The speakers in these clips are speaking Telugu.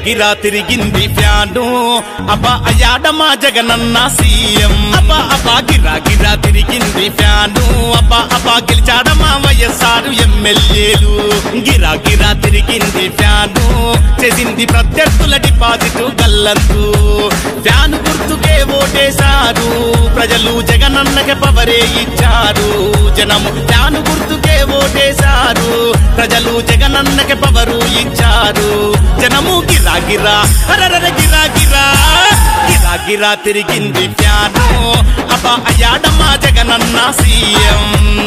గిరా తిరిగింది ఫ్యాను అబ్బా అయ్యాడ మా జగనన్న సీఎం అబ్బా అబ్బా గిరా గిరా తిరిగింది ఫ్యాను అబ్బా అబ్బా గెలిచాడ మా వైఎస్ఆర్ ఎమ్మెల్యేలు గిరా గిరా తిరిగింది ఫ్యాను చేసింది ప్రత్యర్థుల డిపాజిట్ గల్లంతు ఫ్యాను గుర్తుకే ఓటేశారు ప్రజలు జగనన్నకి పవరే ఇచ్చారు జనము ఫ్యాను గుర్తుకే ఓటేశారు ప్రజలు జగనన్నకి పవరు ఇచ్చారు జనము గిరా గిరా అరరర గిరా గిరా గిరా గిరా తిరిగింది ఫ్యాను అబ్బా అయ్యాడ మా జగనన్న సీఎం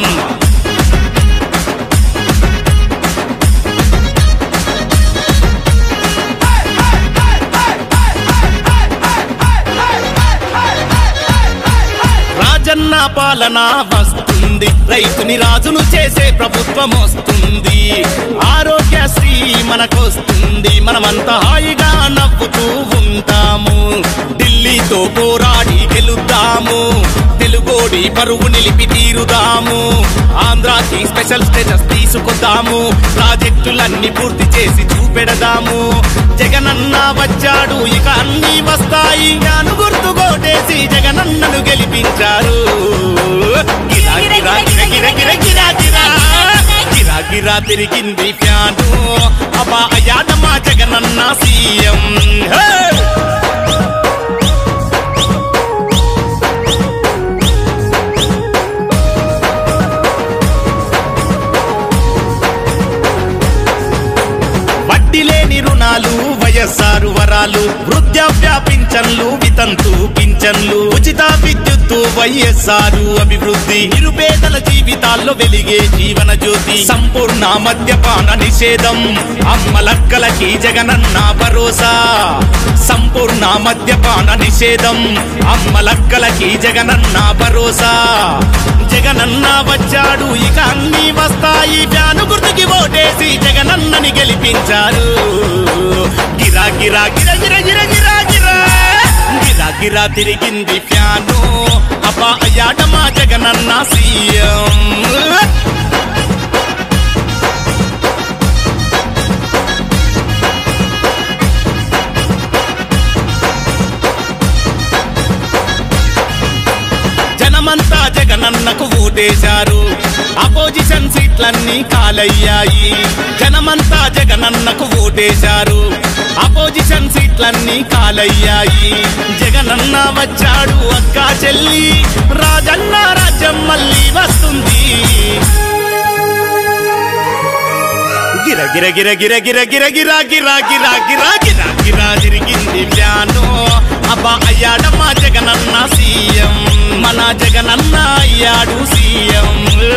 రాజన్న పాలన వస్తుంది రైతుని రాజును చేసే ప్రభుత్వం వస్తుంది ఆరోగ్యశ్రీ మనకొస్తుంది మనమంతా హాయిగా నవ్వుతూ ఉంటాము ఢిల్లీతో పోరాడి గెలుద్దాము తెలుగోడి పరువు నిలిపి తీరుదాము ఆంధ్రాకి స్పెషల్ స్టేటస్ తీసుకొద్దాము ప్రాజెక్టులన్నీ పూర్తి చేసి చూపెడదాము జగనన్న వచ్చాడు ఇక అన్ని వస్తాయి జ్ఞాను గుర్తు కోటేసి జగనన్నను గెలిపించారు గిరా గిరా గిర గిర గిర గిరా గిరా గిరా గిరా తిరిగింది ఫ్యాను అబ్బా అయ్యాడ మా జగనన్న సీఎం హే! వడ్డీ లేని రుణాలు వయస్సారు వరాలు వృద్ధాప్య పింఛన్లు వితంతు పింఛన్లు ఉచిత విద్యుత్తు వైఎస్ఆర్ అభివృద్ధి నిరుపేదల జీవితాల్లో వెలిగే జీవన జ్యోతి సంపూర్ణ మద్యపాన నిషేధం అమ్మలక్కలకి జగనన్న భరోసా సంపూర్ణ మద్యపాన నిషేధం అమ్మలక్కలకి జగనన్న భరోసా జగనన్న వచ్చాడు ఇక అన్ని వస్తాయి ఫ్యాను గుర్తుకి ఓటేసి జగనన్నని గెలిపించారు గిరా గిరా గిర గిర గిర గిరా గిరా గిరా గిరా తిరిగింది ఫ్యాను అబ్బా అయ్యాడ మా జగనన్న సీఎం జనమంతా జగనన్నకు ఓటేశారు అపోజిషన్ సీట్లన్నీ కాలయ్యాయి జనమంతా జగనన్నకు ఓటేశారు అపోజిషన్ సీట్లన్నీ కాలయ్యాయి జగనన్న వచ్చాడు అక్క చెల్లి రాజన్న రాజ్యం మళ్ళీ వస్తుంది గిర గిర గిర గిర గిర గిర గిరా గిరా గిరా గిరా గిరా గిరా తిరిగింది వ్యాను అబ్బా అయ్యాడ మా జగనన్న సీఎం మన జగనన్న అయ్యాడు సీఎం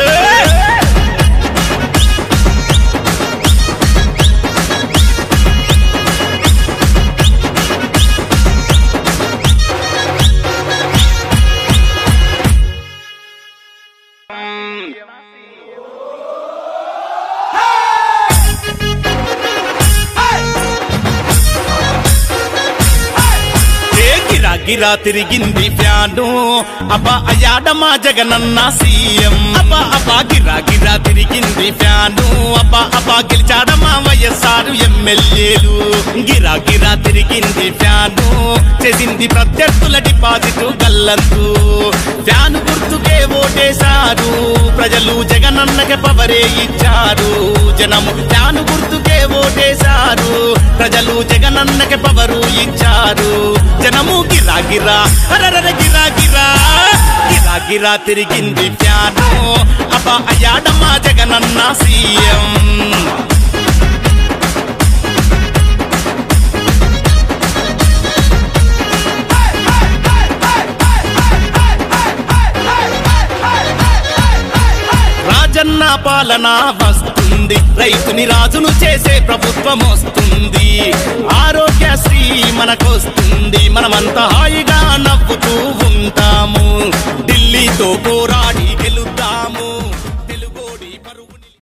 ఏ గిరా గిరా తిరిగింది ఫ్యాను అబ్బా అయ్యాడ మా జగనన్న సీఎం అబ్బా అబ్బా గిరా గిరా తిరిగింది ఫ్యాను అబ్బా అబ్బా గెలిచాడ మా వైఎస్ఆర్ ఎమ్మెల్యేలు గిరా గిరా తిరిగింది ఫ్యాను చేసింది ప్రత్యర్థుల డిపాజిట్ గల్లంతు ఫ్యాను గుర్తుకే ఓటేశారు ప్రజలు జగనన్నకి పవరే ఇచ్చారు జనము ఫ్యాను గుర్తుకే ఓటేశారు ప్రజలు జగనన్నకి పవరు ఇచ్చారు జనము గిరా గిరా అరరర గిరా గిరా గిరా గిరా తిరిగింది ఫ్యాను అబ్బా అయ్యాడ మా జగనన్న సీఎం రాజన్న పాలన వస్తుంది రైతుని రాజును చేసే ప్రభుత్వం వస్తుంది ఆరోగ్యశ్రీ మనకొస్తుంది మనమంతా హాయిగా నవ్వుతూ ఉంటాము ఢిల్లీతో పోరా